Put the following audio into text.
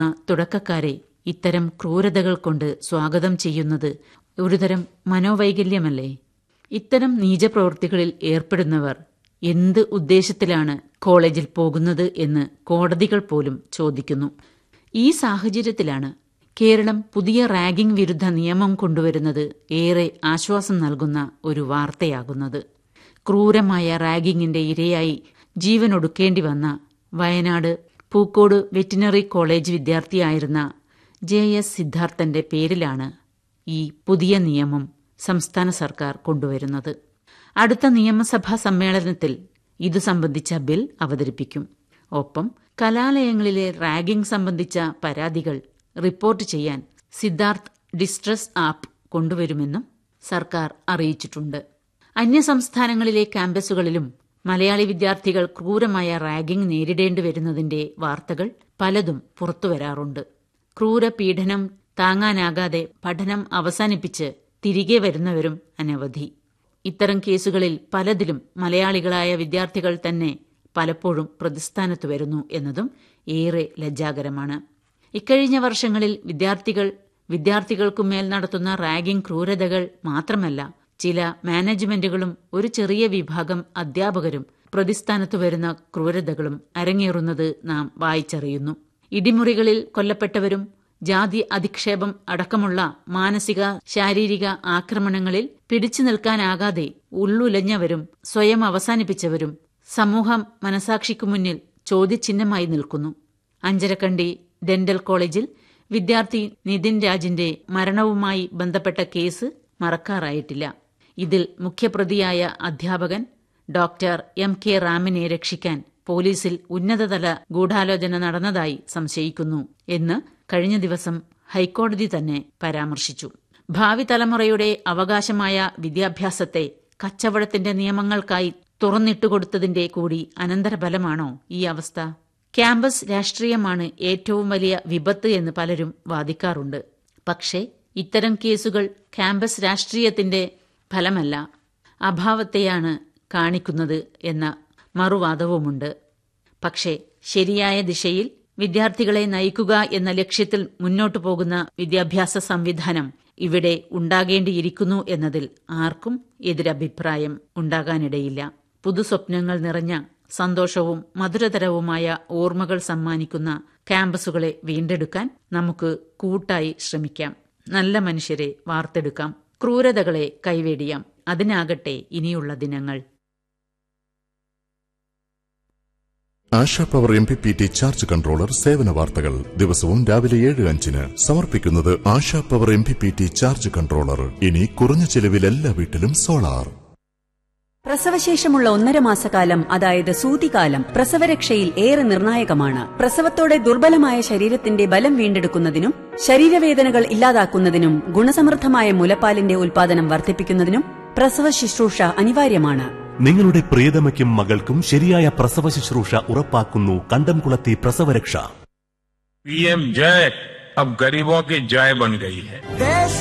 തുടക്കക്കാരെ ഇത്തരം ക്രൂരതകൾ കൊണ്ട് സ്വാഗതം ചെയ്യുന്നത് ഒരുതരം മനോവൈകല്യമല്ലേ ഇത്തരം നീചപ്രവൃത്തികളിൽ ഏർപ്പെടുന്നവർ എന്ത് ഉദ്ദേശത്തിലാണ് കോളേജിൽ പോകുന്നത് എന്ന് കോടതികൾ പോലും ചോദിക്കുന്നു ഈ സാഹചര്യത്തിലാണ് കേരളം പുതിയ റാഗിംഗ് വിരുദ്ധ നിയമം കൊണ്ടുവരുന്നത് ഏറെ ആശ്വാസം നൽകുന്ന ഒരു വാർത്തയാകുന്നത് ക്രൂരമായ റാഗിങ്ങിന്റെ ഇരയായി ജീവനൊടുക്കേണ്ടി വന്ന വയനാട് പൂക്കോട് വെറ്റിനറി കോളേജ് വിദ്യാർത്ഥിയായിരുന്ന ജെ എസ് സിദ്ധാർത്ഥന്റെ പേരിലാണ് ഈ പുതിയ നിയമം സംസ്ഥാന സർക്കാർ കൊണ്ടുവരുന്നത് അടുത്ത നിയമസഭാ സമ്മേളനത്തിൽ ഇതു സംബന്ധിച്ച ബിൽ അവതരിപ്പിക്കും ഒപ്പം കലാലയങ്ങളിലെ റാഗിംഗ് സംബന്ധിച്ച പരാതികൾ റിപ്പോർട്ട് ചെയ്യാൻ സിദ്ധാർത്ഥ് ഡിസ്ട്രസ് ആപ്പ് കൊണ്ടുവരുമെന്നും സർക്കാർ അറിയിച്ചിട്ടുണ്ട് അന്യസംസ്ഥാനങ്ങളിലെ ക്യാമ്പസുകളിലും മലയാളി വിദ്യാർത്ഥികൾ ക്രൂരമായ റാഗിംഗ് നേരിടേണ്ടി വരുന്നതിന്റെ വാർത്തകൾ പലതും പുറത്തുവരാറുണ്ട് ക്രൂര പീഡനം താങ്ങാനാകാതെ പഠനം അവസാനിപ്പിച്ച് തിരികെ വരുന്നവരും അനവധി ഇത്തരം കേസുകളിൽ പലതിലും മലയാളികളായ വിദ്യാർത്ഥികൾ തന്നെ പലപ്പോഴും പ്രതിസ്ഥാനത്ത് വരുന്നു എന്നതും ഏറെ ലജ്ജാകരമാണ് ഇക്കഴിഞ്ഞ വർഷങ്ങളിൽ വിദ്യാർത്ഥികൾ വിദ്യാർത്ഥികൾക്കുമേൽ നടത്തുന്ന റാഗിംഗ് ക്രൂരതകൾ മാത്രമല്ല ചില മാനേജ്മെന്റുകളും ഒരു ചെറിയ വിഭാഗം അധ്യാപകരും പ്രതിസ്ഥാനത്ത് വരുന്ന ക്രൂരതകളും അരങ്ങേറുന്നത് നാം വായിച്ചറിയുന്നു ഇടിമുറികളിൽ കൊല്ലപ്പെട്ടവരും ജാതി അധിക്ഷേപം അടക്കമുള്ള മാനസിക ശാരീരിക ആക്രമണങ്ങളിൽ പിടിച്ചു നിൽക്കാനാകാതെ ഉള്ളുലഞ്ഞവരും സ്വയം അവസാനിപ്പിച്ചവരും സമൂഹം മനസാക്ഷിക്കു മുന്നിൽ ചോദ്യചിഹ്നമായി നിൽക്കുന്നു അഞ്ചരക്കണ്ടി ഡെന്റൽ കോളേജിൽ വിദ്യാർത്ഥി നിതിൻ രാജിന്റെ മരണവുമായി ബന്ധപ്പെട്ട കേസ് മറക്കാറായിട്ടില്ല ഇതിൽ മുഖ്യപ്രതിയായ അധ്യാപകൻ ഡോക്ടർ എം കെ റാമിനെ രക്ഷിക്കാൻ പോലീസിൽ ഉന്നതതല ഗൂഢാലോചന നടന്നതായി സംശയിക്കുന്നു എന്ന് കഴിഞ്ഞ ദിവസം ഹൈക്കോടതി തന്നെ പരാമർശിച്ചു ഭാവി തലമുറയുടെ അവകാശമായ വിദ്യാഭ്യാസത്തെ കച്ചവടത്തിന്റെ നിയമങ്ങൾക്കായി തുറന്നിട്ടുകൊടുത്തതിന്റെ കൂടി അനന്തരഫലമാണോ ഈ അവസ്ഥ ക്യാമ്പസ് രാഷ്ട്രീയമാണ് ഏറ്റവും വലിയ വിപത്ത് എന്ന് പലരും വാദിക്കാറുണ്ട് പക്ഷേ ഇത്തരം കേസുകൾ ക്യാമ്പസ് രാഷ്ട്രീയത്തിന്റെ ഫലമല്ല അഭാവത്തെയാണ് കാണിക്കുന്നത് എന്ന മറുവാദവുമുണ്ട് പക്ഷേ ശരിയായ ദിശയിൽ വിദ്യാർത്ഥികളെ നയിക്കുക എന്ന ലക്ഷ്യത്തിൽ മുന്നോട്ടു പോകുന്ന വിദ്യാഭ്യാസ സംവിധാനം ഇവിടെ ഉണ്ടാകേണ്ടിയിരിക്കുന്നു എന്നതിൽ ആർക്കും എതിരഭിപ്രായം ഉണ്ടാകാനിടയില്ല പുതുസ്വപ്നങ്ങൾ നിറഞ്ഞ സന്തോഷവും മധുരതരവുമായ ഓർമ്മകൾ സമ്മാനിക്കുന്ന ക്യാമ്പസുകളെ വീണ്ടെടുക്കാൻ നമുക്ക് കൂട്ടായി ശ്രമിക്കാം നല്ല മനുഷ്യരെ വാർത്തെടുക്കാം ക്രൂരതകളെ കൈവേടിയാം അതിനാകട്ടെ ഇനിയുള്ള ദിനങ്ങൾ Asha power M P P T charge controller സേവന വാർത്തകൾ ദിവസവും രാവിലെ ഏഴ് അഞ്ചിന് സമർപ്പിക്കുന്നത് Asha power M P P T charge controller ഇനി കുറഞ്ഞ ചെലവിൽ എല്ലാ വീട്ടിലും സോളാർ പ്രസവശേഷമുള്ള ഒന്നര മാസക്കാലം അതായത് സൂതികാലം പ്രസവരക്ഷയിൽ ഏറെ നിർണായകമാണ് പ്രസവത്തോടെ ദുർബലമായ ശരീരത്തിന്റെ ബലം വീണ്ടെടുക്കുന്നതിനും ശരീരവേദനകൾ ഇല്ലാതാക്കുന്നതിനും ഗുണസമൃദ്ധമായ മുലപ്പാലിന്റെ ഉൽപാദനം വർദ്ധിപ്പിക്കുന്നതിനും പ്രസവ ശുശ്രൂഷ അനിവാര്യമാണ് നിങ്ങളുടെ പ്രിയതമയ്ക്കും മകൾക്കും ശരിയായ പ്രസവ ശുശ്രൂഷ ഉറപ്പാക്കുന്നു കണ്ടംകുളത്തി പ്രസവരക്ഷ पीएम जय अब गरीबों की जय बन गई है